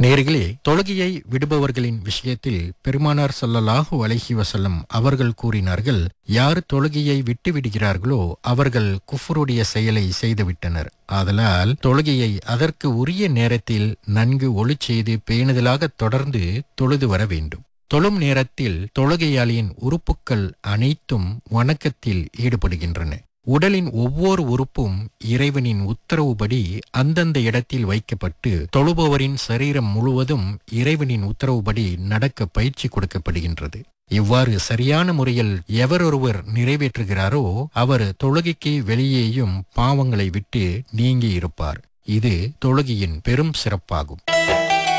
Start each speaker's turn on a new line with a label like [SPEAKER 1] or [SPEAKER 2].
[SPEAKER 1] நேர்களே தொழுகையை விடுபவர்களின் விஷயத்தில் பெருமானார் ஸல்லல்லாஹு அலைஹி வஸல்லம் அவர்கள் கூறினார்கள் யார் தொழுகையை விட்டு விடுகிறார்களோ அவர்கள் குஃபருடைய செயலை செய்துவிட்டனர் ஆதலால் தொழுகையை அதற்கு உரிய நேரத்தில் நன்கு ஒளிச் செய்து பேணுதலாக தொடர்ந்து தொழுது வர வேண்டும் தொழும் நேரத்தில் தொழுகையாளியின் உறுப்புக்கள் அனைத்தும் வணக்கத்தில் ஈடுபடுகின்றன உடலின் ஒவ்வொரு உறுப்பும் இறைவனின் உத்தரவுபடி அந்தந்த இடத்தில் வைக்கப்பட்டு தொழுபவரின் சரீரம் முழுவதும் இறைவனின் உத்தரவுபடி நடக்க பயிற்சி கொடுக்கப்படுகின்றது இவ்வாறு சரியான முறையில் எவரொருவர் நிறைவேற்றுகிறாரோ அவர் தொழுகைக்கு வெளியேயும் பாவங்களை விட்டு நீங்கி இருப்பார் இது தொழுகையின் பெரும் சிறப்பாகும்